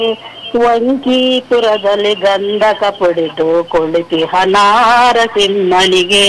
ವಂಕೀಪುರದಲ್ಲಿ ಗಂಧಕ ಪಡೆದು ಕುಳಿತಿಹ ನಾರಸಿಂಹನಿಗೆ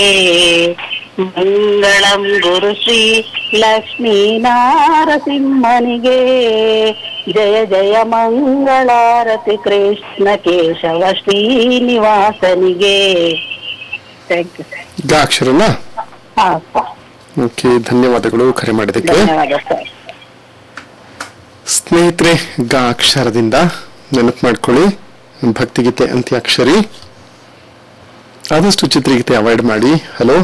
ಮಂಗಳಂ ಗುರು ಶ್ರೀ ಲಕ್ಷ್ಮೀ ನಾರಸಿಂಹನಿಗೆ ಜಯ ಜಯ ಮಂಗಳಾರತಿ ಕೃಷ್ಣ ಕೇಶವ ಶ್ರೀನಿವಾಸನಿಗೆ ಥ್ಯಾಂಕ್ ಯು ಗ ಅಕ್ಷರನ ಹಾ ಓಕೆ ಧನ್ಯವಾದಗಳು ಕರೆ ಮಾಡಿದ್ದಕ್ಕೆ ಧನ್ಯವಾದ ಸರ್ ಸ್ನೇಹಿತರೆ ಗ ಅಕ್ಷರದಿಂದ ನೆನಪು ಮಾಡ್ಕೊಳ್ಳಿ ಭಕ್ತಿಗೀತೆ ಅಂತ್ಯಾಕ್ಷರಿ ಆದಷ್ಟು ಚಿತ್ರಗೀತೆ ಅವಾಯ್ಡ್ ಮಾಡಿ ಹಲೋ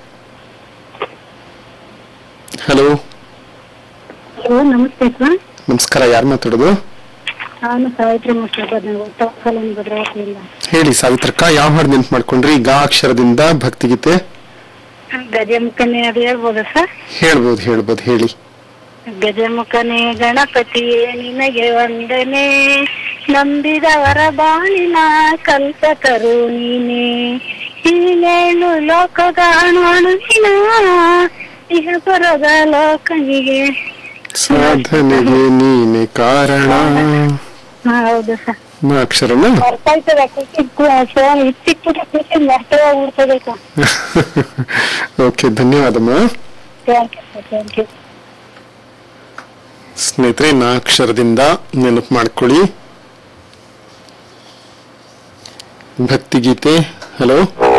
ಹಲೋ ಹಲೋ ನಮಸ್ತೆ ಸರ್ ನಮಸ್ಕಾರ ಯಾರು ಮಾತಾಡೋದು ನಾನು ಸಾವಿತ್ರಿ ಮುಸ್ತಫಾದ್ ಭದ್ರಾವತಿಯಿಂದ ಹೇಳಿ ಸಾವಿತ್ರಕ್ಕ ಯಾವ ಹಾಡು ನೆನಪು ಮಾಡ್ಕೊಂಡ್ರಿ ಗ ಅಕ್ಷರದಿಂದ ಭಕ್ತಿಗೀತೆ ಗಜಮುಖನೇ ಅದು ಹೇಳ್ಬೋದಾ ಸರ್ ಹೇಳ್ಬೋದು ಹೇಳ್ಬೋದು ಹೇಳಿ ಗಜಮುಖನೇ ಗಣಪತಿಯೇ ನಿನಗೆ ವಂದನೆ ನಂಬಿದವರ ಬಾಳಿನ ಕಲ್ಪತರು ನೀನೆ ಹೀನೇಳು ಲೋಕದ ಅಣುವಿನ ಇಹಪರದ ಲೋಕನಿಗೆ ಸಾಧನೆಗೆ ನೀನೆ ಕಾರಣ ಹಾ, ಹೌದು ಸರ್ ಮ ಅಕ್ಷರನ ಅರ್ಥ ಆಯ್ತದ ಸರ್ ಇಚ್ಚಿಕ್ಕಿದ ಖುಷಿ ನಷ್ಟವಾಗ್ಬಿಡ್ತದೆ ಸರ್ ಓಕೆ ಧನ್ಯವಾದಮ್ಮ thank you sir thank you ಸ್ನೇಹಿತರೆ ನಾ ಅಕ್ಷರದಿಂದ ನೆನಪು ಮಾಡ್ಕೊಳ್ಳಿ ಭಕ್ತಿಗೀತೆ ಹಲೋ